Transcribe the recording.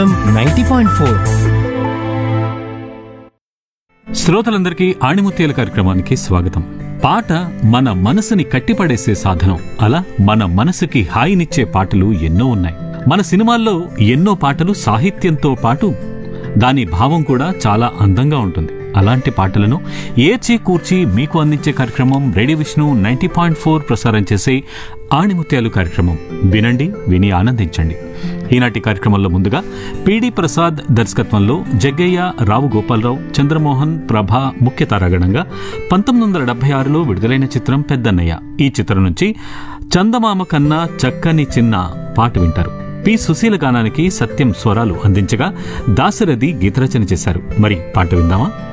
ninety point four శ్రోతలందరికీ ఆణిముత్యాల కార్యక్రమానికి స్వాగతం పాట మన మనసుని కట్టిపడేసే సాధనం అలా మన మనసుకి హాయినిచ్చే పాటలు ఎన్నో ఉన్నాయి మన సినిమాల్లో ఎన్నో పాటలు సాహిత్యంతో పాటు దాని భావం కూడా చాలా అందంగా ఉంటుంది అలాంటి పాటలను ఏచి కూర్చి మీకు అందించే కార్యక్రమం radio Vishnu ninety point four ప్రసారం చేసే ఆణిముత్యాలు కార్యక్రమం వినండి విని ఆనందించండి ఈనాటి కార్యక్రమంలో ముందుగా పిడి ప్రసాద్ దర్శకత్వంలో జగ్గయ్య రావు గోపాలరావు చంద్రమోహన్ ప్రభ ముఖ్య తారాగణంగా పంతొమ్మిది వందల డెబ్బై ఆరులో విడుదలైన చిత్రం పెద్దన్నయ్య ఈ చిత్రం నుంచి చందమామ కన్నా చక్కని చిన్న పాట వింటారు పి సుశీల గానానికి సత్యం స్వరాలు అందించగా దాశరథి గీతరచన చేశారు మరి పాట విందామా